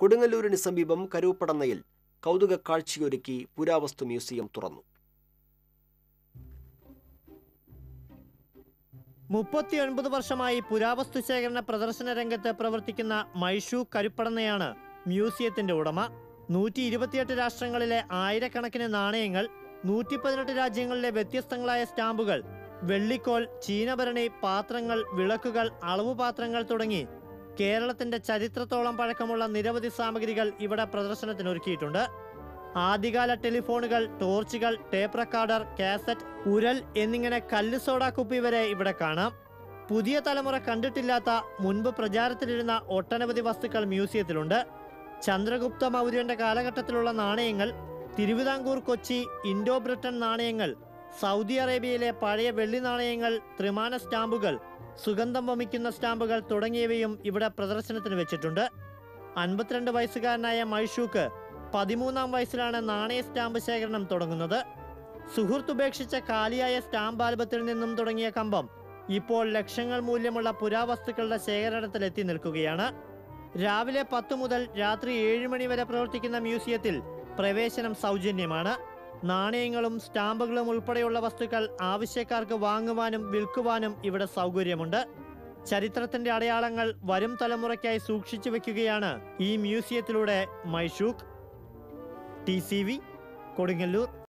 കൊടുങ്ങല്ലൂരിന് സമീപം കരൂപ്പടന്നയിൽ കൗതുക കാഴ്ചയൊരുക്കി പുരാവസ്തു മ്യൂസിയം തുറന്നു മുപ്പത്തിയൊൻപത് വർഷമായി പുരാവസ്തു ശേഖരണ പ്രദർശന രംഗത്ത് പ്രവർത്തിക്കുന്ന മൈഷു കരുപ്പടന്നയാണ് മ്യൂസിയത്തിന്റെ ഉടമ നൂറ്റി ഇരുപത്തിയെട്ട് രാഷ്ട്രങ്ങളിലെ ആയിരക്കണക്കിന് നാണയങ്ങൾ നൂറ്റി പതിനെട്ട് രാജ്യങ്ങളിലെ വ്യത്യസ്തങ്ങളായ സ്റ്റാമ്പുകൾ വെള്ളിക്കോൽ ചീനഭരണി പാത്രങ്ങൾ വിളക്കുകൾ അളവുപാത്രങ്ങൾ തുടങ്ങി കേരളത്തിന്റെ ചരിത്രത്തോളം പഴക്കമുള്ള നിരവധി സാമഗ്രികൾ ഇവിടെ പ്രദർശനത്തിനൊരുക്കിയിട്ടുണ്ട് ആദ്യകാല ടെലിഫോണുകൾ ടോർച്ചുകൾ ടേപ്പ് റെക്കോർഡർ കാസറ്റ് ഉരൽ എന്നിങ്ങനെ കല്ല് സോഡ കുപ്പി വരെ ഇവിടെ കാണാം പുതിയ തലമുറ കണ്ടിട്ടില്ലാത്ത മുൻപ് പ്രചാരത്തിലിരുന്ന ഒട്ടനവധി വസ്തുക്കൾ മ്യൂസിയത്തിലുണ്ട് ചന്ദ്രഗുപ്ത മൗര്യന്റെ കാലഘട്ടത്തിലുള്ള നാണയങ്ങൾ തിരുവിതാംകൂർ കൊച്ചി ഇൻഡോ ബ്രിട്ടൻ നാണയങ്ങൾ സൗദി അറേബ്യയിലെ പഴയ വെള്ളി നാണയങ്ങൾ ത്രിമാന സ്റ്റാമ്പുകൾ സുഗന്ധം വമിക്കുന്ന സ്റ്റാമ്പുകൾ തുടങ്ങിയവയും ഇവിടെ പ്രദർശനത്തിന് വെച്ചിട്ടുണ്ട് അൻപത്തിരണ്ട് വയസ്സുകാരനായ മൈഷൂക്ക് പതിമൂന്നാം വയസ്സിലാണ് നാണയ സ്റ്റാമ്പ് ശേഖരണം തുടങ്ങുന്നത് സുഹൃത്തുപേക്ഷിച്ച കാലിയായ സ്റ്റാമ്പ് ആൽബത്തിൽ നിന്നും തുടങ്ങിയ കമ്പം ഇപ്പോൾ ലക്ഷങ്ങൾ മൂല്യമുള്ള പുരാവസ്തുക്കളുടെ ശേഖരണത്തിൽ എത്തി നിൽക്കുകയാണ് രാവിലെ പത്ത് മുതൽ രാത്രി ഏഴ് മണി വരെ പ്രവർത്തിക്കുന്ന മ്യൂസിയത്തിൽ പ്രവേശനം സൗജന്യമാണ് നാണയങ്ങളും സ്റ്റാമ്പുകളും ഉൾപ്പെടെയുള്ള വസ്തുക്കൾ ആവശ്യക്കാർക്ക് വാങ്ങുവാനും വിൽക്കുവാനും ഇവിടെ സൗകര്യമുണ്ട് ചരിത്രത്തിന്റെ അടയാളങ്ങൾ വരും തലമുറയ്ക്കായി സൂക്ഷിച്ചു വെക്കുകയാണ് ഈ മ്യൂസിയത്തിലൂടെ Maishook T C V Kodungallur